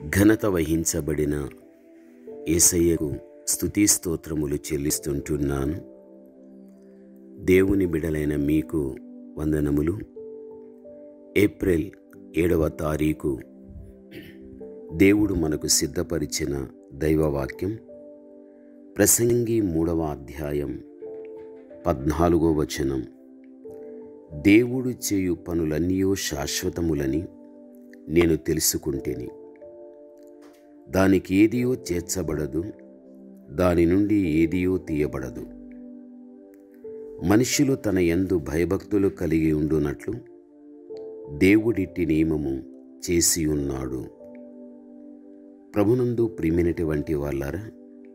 ఘనత వహించబడిన ఏసయ్యకు స్తుతి స్తోత్రములు చెల్లిస్తుంటున్నాను దేవుని బిడలైన మీకు వందనములు ఏప్రిల్ ఏడవ తారీఖు దేవుడు మనకు సిద్ధపరిచిన దైవవాక్యం ప్రసంగి మూడవ అధ్యాయం పద్నాలుగో వచనం దేవుడు చేయు పనులన్నయో శాశ్వతములని నేను తెలుసుకుంటేని దానికి ఏదియో చేర్చబడదు దాని నుండి ఏదియో తీయబడదు మనుష్యులు తన యందు భయభక్తులు కలిగి ఉండునట్లు దేవుడిట్టి నియమము చేసి ఉన్నాడు ప్రభునందు ప్రియమైనటువంటి వాళ్ళారా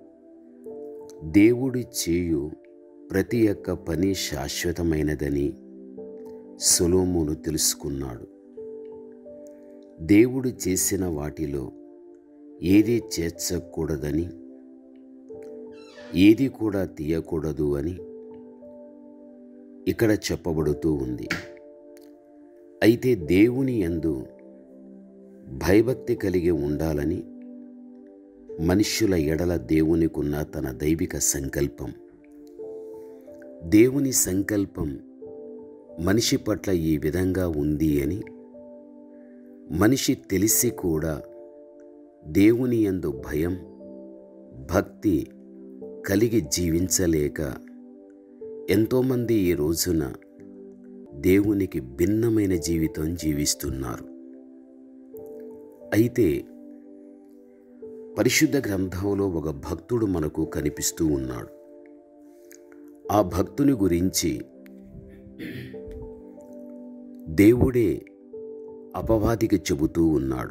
దేవుడి చేయు ప్రతి ఒక్క పని శాశ్వతమైనదని సొలోమును తెలుసుకున్నాడు దేవుడు చేసిన వాటిలో ఏది చేర్చకూడదని ఏది కూడా తీయకూడదు అని ఇక్కడ చెప్పబడుతూ ఉంది అయితే దేవుని యందు భయభక్తి కలిగి ఉండాలని మనుష్యుల ఎడల దేవునికున్న తన దైవిక సంకల్పం దేవుని సంకల్పం మనిషి పట్ల ఈ విధంగా ఉంది అని మనిషి తెలిసి కూడా దేవుని యందు భయం భక్తి కలిగి జీవించలేక ఎంతోమంది ఈ రోజున దేవునికి భిన్నమైన జీవితం జీవిస్తున్నారు అయితే పరిశుద్ధ గ్రంథంలో ఒక భక్తుడు మనకు కనిపిస్తూ ఉన్నాడు ఆ భక్తుని గురించి దేవుడే అపవాదికి చెబుతూ ఉన్నాడు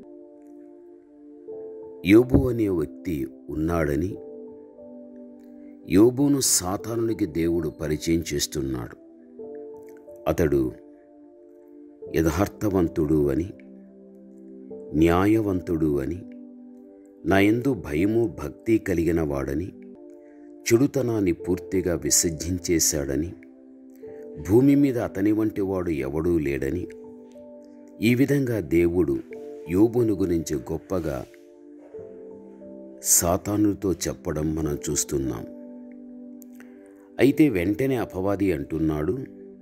యోబు అనే వ్యక్తి ఉన్నాడని యోబును సాతానునికి దేవుడు పరిచయం చేస్తున్నాడు అతడు యథార్థవంతుడు అని న్యాయవంతుడు అని నా యందు భయము భక్తి కలిగిన వాడని చెడుతనాన్ని పూర్తిగా విసర్జించేశాడని భూమి మీద అతని వంటి వాడు ఎవడూ లేడని ఈ విధంగా దేవుడు యోబును గురించి గొప్పగా సాతానుతో చెప్పడం మనం చూస్తున్నాం అయితే వెంటనే అపవాది అంటున్నాడు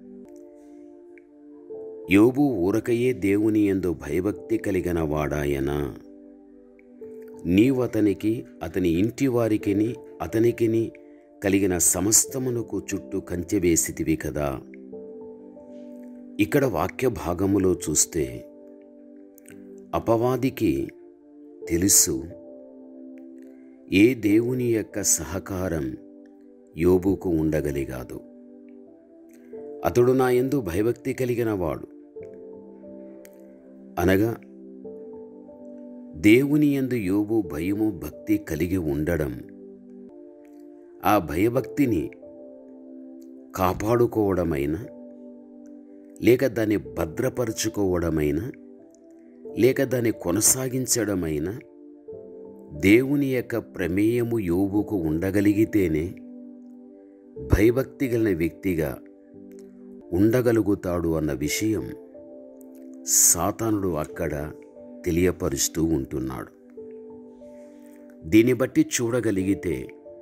యోబు ఊరకయే దేవుని ఎందు భయభక్తి కలిగిన వాడాయనా నీవు అతనికి అతని ఇంటి వారికిని అతనికిని కలిగిన సమస్తమునకు చుట్టూ కంచె వేసితివి కదా ఇక్కడ వాక్య భాగములో చూస్తే అపవాదికి తెలుసు ఏ దేవుని యొక్క సహకారం యోబుకు ఉండగలిగాదు అతడు నా ఎందు భయభక్తి కలిగిన వాడు అనగా దేవుని యందు యోబు భయము భక్తి కలిగి ఉండడం ఆ భయభక్తిని కాపాడుకోవడమైనా లేక దాన్ని భద్రపరుచుకోవడమైనా లేక దాన్ని కొనసాగించడమైనా దేవుని యొక్క ప్రమేయము యోబుకు ఉండగలిగితేనే భయభక్తి కలిగిన వ్యక్తిగా ఉండగలుగుతాడు అన్న విషయం సాతానుడు అక్కడ తెలియపరుస్తూ ఉంటున్నాడు దీన్ని బట్టి చూడగలిగితే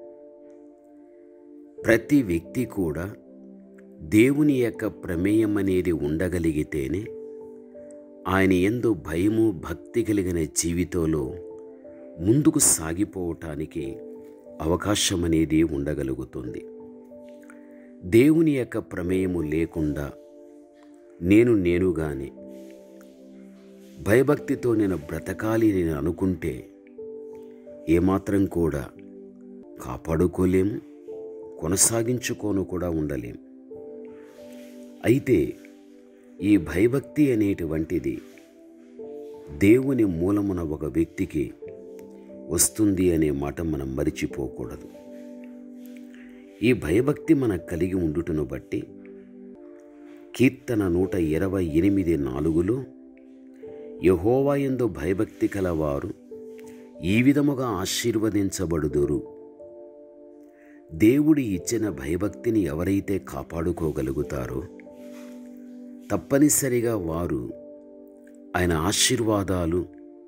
ప్రతి వ్యక్తి కూడా దేవుని యొక్క ప్రమేయం అనేది ఉండగలిగితేనే ఆయన ఎందు భయము భక్తి కలిగిన జీవితంలో ముందుకు సాగిపోవటానికి అవకాశం అనేది ఉండగలుగుతుంది దేవుని యొక్క ప్రమేయము లేకుండా నేను నేనుగానే భయభక్తితో నేను బ్రతకాలి నేను అనుకుంటే ఏమాత్రం కూడా కాపాడుకోలేము కొనసాగించుకోను కూడా ఉండలేం అయితే ఈ భయభక్తి అనేటువంటిది దేవుని మూలమున ఒక వ్యక్తికి వస్తుంది అనే మాట మనం మరిచిపోకూడదు ఈ భయభక్తి మనకు కలిగి ఉండుటను బట్టి కీర్తన నూట ఇరవై ఎనిమిది నాలుగులో యహోవాయందు భయభక్తి కలవారు ఈ విధముగా ఆశీర్వదించబడుదురు దేవుడి ఇచ్చిన భయభక్తిని ఎవరైతే కాపాడుకోగలుగుతారో తప్పనిసరిగా వారు ఆయన ఆశీర్వాదాలు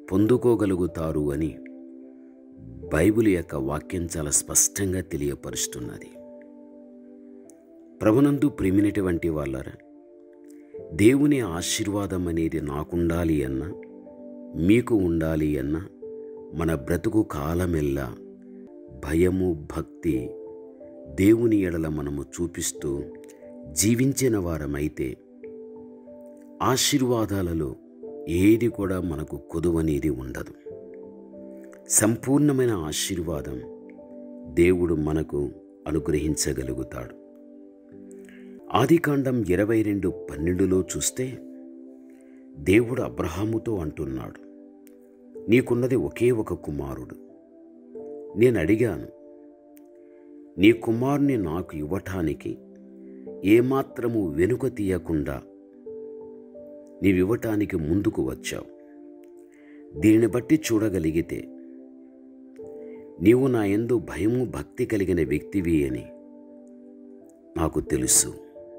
పొందుకోగలుగుతారు అని బైబిల్ యొక్క వాక్యం చాలా స్పష్టంగా తెలియపరుస్తున్నది ప్రభునందు ప్రేమినటువంటి వాళ్ళరా దేవుని ఆశీర్వాదం అనేది నాకుండాలి అన్నా మీకు ఉండాలి అన్నా మన బ్రతుకు కాలమెల్లా భయము భక్తి దేవుని ఎడల మనము చూపిస్తూ జీవించిన వారమైతే ఆశీర్వాదాలలో ఏది కూడా మనకు కొదువనేది ఉండదు సంపూర్ణమైన ఆశీర్వాదం దేవుడు మనకు అనుగ్రహించగలుగుతాడు ఆదికాండం ఇరవై రెండు పన్నెండులో చూస్తే దేవుడు అబ్రహాముతో అంటున్నాడు నీకున్నది ఒకే ఒక కుమారుడు నేను అడిగాను నీ కుమారుని నాకు ఇవ్వటానికి ఏమాత్రము వెనుక తీయకుండా నీవివ్వటానికి ముందుకు వచ్చావు దీనిని బట్టి చూడగలిగితే నీవు నా ఎందు భయము భక్తి కలిగిన వ్యక్తివి అని నాకు తెలుసు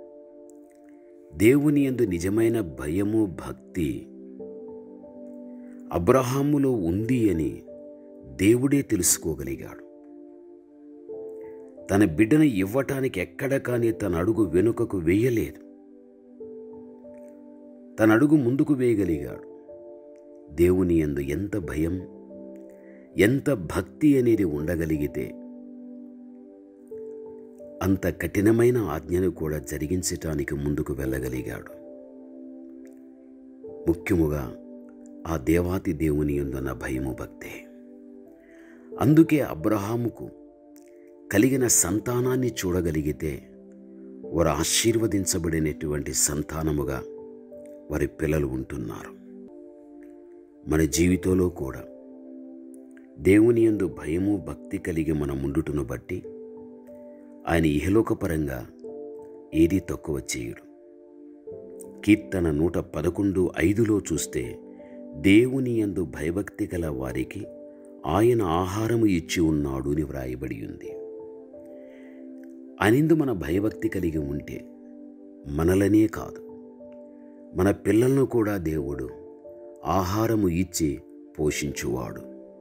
దేవుని ఎందు నిజమైన భయము భక్తి అబ్రహాములో ఉంది అని దేవుడే తెలుసుకోగలిగాడు తన బిడ్డను ఇవ్వటానికి ఎక్కడ కానీ తన అడుగు వెనుకకు వేయలేదు తన అడుగు ముందుకు వేయగలిగాడు దేవుని ఎందు ఎంత భయం ఎంత భక్తి అనేది ఉండగలిగితే అంత కఠినమైన ఆజ్ఞను కూడా జరిగించటానికి ముందుకు వెళ్ళగలిగాడు ముఖ్యముగా ఆ దేవాతి దేవుని ఎందున్న భయము భక్తే అందుకే అబ్రహాముకు కలిగిన సంతానాన్ని చూడగలిగితే వారు ఆశీర్వదించబడినటువంటి సంతానముగా వారి పిల్లలు ఉంటున్నారు మన జీవితంలో కూడా దేవుని యందు భయము భక్తి కలిగి మనం ఉండుటను బట్టి ఆయన ఇహలోకపరంగా ఏదీ తక్కువ చేయడు కీర్తన నూట పదకొండు ఐదులో చూస్తే దేవుని యందు భయభక్తి గల వారికి ఆయన ఆహారము ఇచ్చి ఉన్నాడు అని వ్రాయబడి ఉంది అనిందు మన భయభక్తి కలిగి ఉంటే మనలనే కాదు మన పిల్లలను కూడా దేవుడు ఆహారము ఇచ్చి పోషించువాడు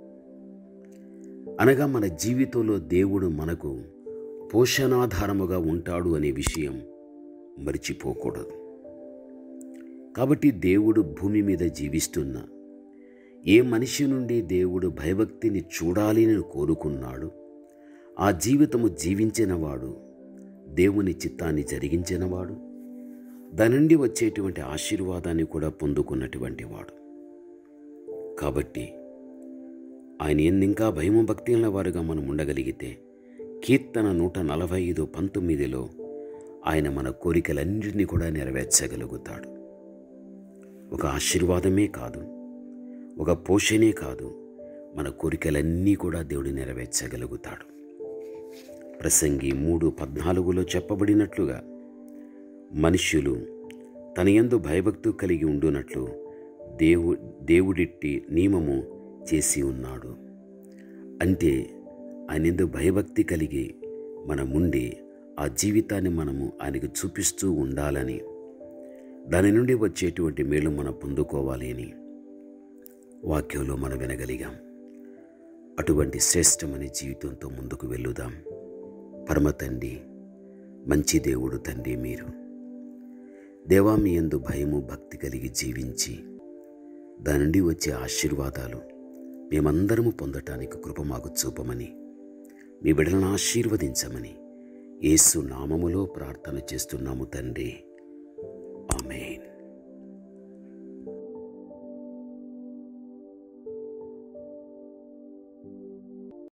అనగా మన జీవితంలో దేవుడు మనకు పోషణాధారముగా ఉంటాడు అనే విషయం మర్చిపోకూడదు కాబట్టి దేవుడు భూమి మీద జీవిస్తున్న ఏ మనిషి నుండి దేవుడు భయభక్తిని చూడాలి అని కోరుకున్నాడు ఆ జీవితము జీవించినవాడు దేవుని చిత్తాన్ని జరిగించినవాడు దాని నుండి వచ్చేటువంటి ఆశీర్వాదాన్ని కూడా పొందుకున్నటువంటి వాడు కాబట్టి ఆయన ఎన్నింకా భయము భక్తి ఉన్న వారుగా మనం ఉండగలిగితే కీర్తన నూట నలభై ఐదు పంతొమ్మిదిలో ఆయన మన కోరికలన్నింటినీ కూడా నెరవేర్చగలుగుతాడు ఒక ఆశీర్వాదమే కాదు ఒక పోషణే కాదు మన కోరికలన్నీ కూడా దేవుడు నెరవేర్చగలుగుతాడు ప్రసంగి మూడు పద్నాలుగులో చెప్పబడినట్లుగా మనుష్యులు తన యందు భయభక్తు కలిగి ఉండునట్లు దేవు దేవుడిట్టి నియమము చేసి ఉన్నాడు అంటే ఆయనందు భయభక్తి కలిగి మనముండి ఆ జీవితాన్ని మనము ఆయనకు చూపిస్తూ ఉండాలని దాని నుండి వచ్చేటువంటి మేలు మనం పొందుకోవాలి అని వాక్యంలో మనం వినగలిగాం అటువంటి శ్రేష్టమైన జీవితంతో ముందుకు వెళ్ళుదాం పరమ తండ్రి మంచి దేవుడు తండ్రి మీరు దేవా మీ యందు భయము భక్తి కలిగి జీవించి దాని నుండి వచ్చే ఆశీర్వాదాలు మేమందరము పొందటానికి కృప మాకు చూపమని మీ బిడ్డలను ఆశీర్వదించమని యేసు నామములో ప్రార్థన చేస్తున్నాము తండ్రి ఆమెన్